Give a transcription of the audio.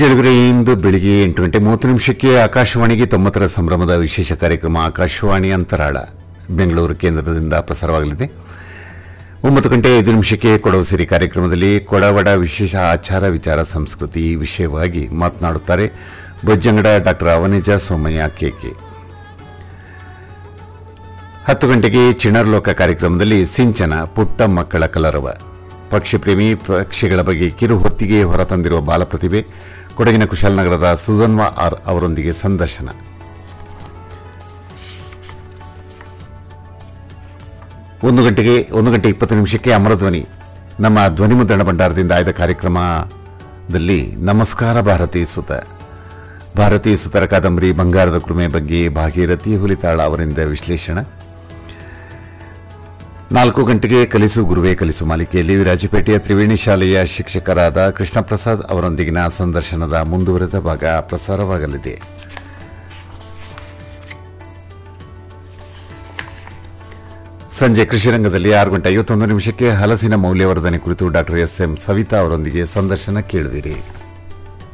ಕೇಳಿದ್ರೆ ಇಂದು ಬೆಳಿಗ್ಗೆ ಎಂಟು ಗಂಟೆ ಮೂವತ್ತು ನಿಮಿಷಕ್ಕೆ ಆಕಾಶವಾಣಿಗೆ ತೊಂಬತ್ತರ ಸಂಭ್ರಮದ ವಿಶೇಷ ಕಾರ್ಯಕ್ರಮ ಆಕಾಶವಾಣಿ ಅಂತರಾಳ ಬೆಂಗಳೂರು ಕೇಂದ್ರದಿಂದ ಪ್ರಸಾರವಾಗಲಿದೆ ಒಂಬತ್ತು ಗಂಟೆ ಐದು ನಿಮಿಷಕ್ಕೆ ಕೊಡವ ಸಿರಿ ಕಾರ್ಯಕ್ರಮದಲ್ಲಿ ಕೊಡವಡ ವಿಶೇಷ ಆಚಾರ ವಿಚಾರ ಸಂಸ್ಕೃತಿ ಈ ವಿಷಯವಾಗಿ ಮಾತನಾಡುತ್ತಾರೆ ಬೊಜ್ಜಂಗಡ ಡಾಕ್ಟರ್ ಅವನಿಜ ಸೋಮಯ್ಯ ಕೆಕೆ ಹತ್ತು ಗಂಟೆಗೆ ಚಿಣರ್ಲೋಕ ಕಾರ್ಯಕ್ರಮದಲ್ಲಿ ಸಿಂಚನ ಪುಟ್ಟ ಮಕ್ಕಳ ಕಲರವ ಪಕ್ಷಿ ಪ್ರೇಮಿ ಪಕ್ಷಿಗಳ ಬಗ್ಗೆ ಕಿರು ಹೊತ್ತಿಗೆ ಹೊರತಂದಿರುವ ಬಾಲಪ್ರತಿಭೆ ಕೊಡಗಿನ ಕುಶಾಲನಗರದ ಸುಧನ್ವಾ ಆರ್ ಅವರೊಂದಿಗೆ ಸಂದರ್ಶನ ಒಂದು ಗಂಟೆಗೆ ಒಂದು ಗಂಟೆ ಇಪ್ಪತ್ತು ನಿಮಿಷಕ್ಕೆ ಅಮರಧ್ವನಿ ನಮ್ಮ ಧ್ವನಿ ಮುದ್ರಣ ಭಂಡಾರದಿಂದ ಆಯ್ದ ಕಾರ್ಯಕ್ರಮದಲ್ಲಿ ನಮಸ್ಕಾರ ಭಾರತೀ ಸುತ ಭಾರತೀಯ ಸುತರ ಕಾದಂಬರಿ ಬಂಗಾರದ ಕುರುಮೆ ಬಗ್ಗೆ ಭಾಗೀರಥಿ ಹುಲಿತಾಳ ಅವರಿಂದ ವಿಶ್ಲೇಷಣೆ ನಾಲ್ಕು ಗಂಟೆಗೆ ಕಲಿಸು ಗುರುವೇ ಕಲಿಸು ಮಾಲಿಕೆಯಲ್ಲಿ ವಿರಾಜಪೇಟೆಯ ತ್ರಿವೇಣಿ ಶಾಲೆಯ ಶಿಕ್ಷಕರಾದ ಕೃಷ್ಣ ಪ್ರಸಾದ್ ಅವರೊಂದಿಗಿನ ಸಂದರ್ಶನದ ಮುಂದುವರೆದ ಭಾಗ ಪ್ರಸಾರವಾಗಲಿದೆ ಸಂಜೆ ಕೃಷಿ ರಂಗದಲ್ಲಿ ಆರು ಗಂಟೆ ಐವತ್ತೊಂದು ನಿಮಿಷಕ್ಕೆ ಹಲಸಿನ ಮೌಲ್ಯವರ್ಧನೆ ಕುರಿತು ಡಾಕ್ಟರ್ ಎಸ್ ಎಂ ಸವಿತಾ ಅವರೊಂದಿಗೆ ಸಂದರ್ಶನ ಕೇಳುವಿರಿ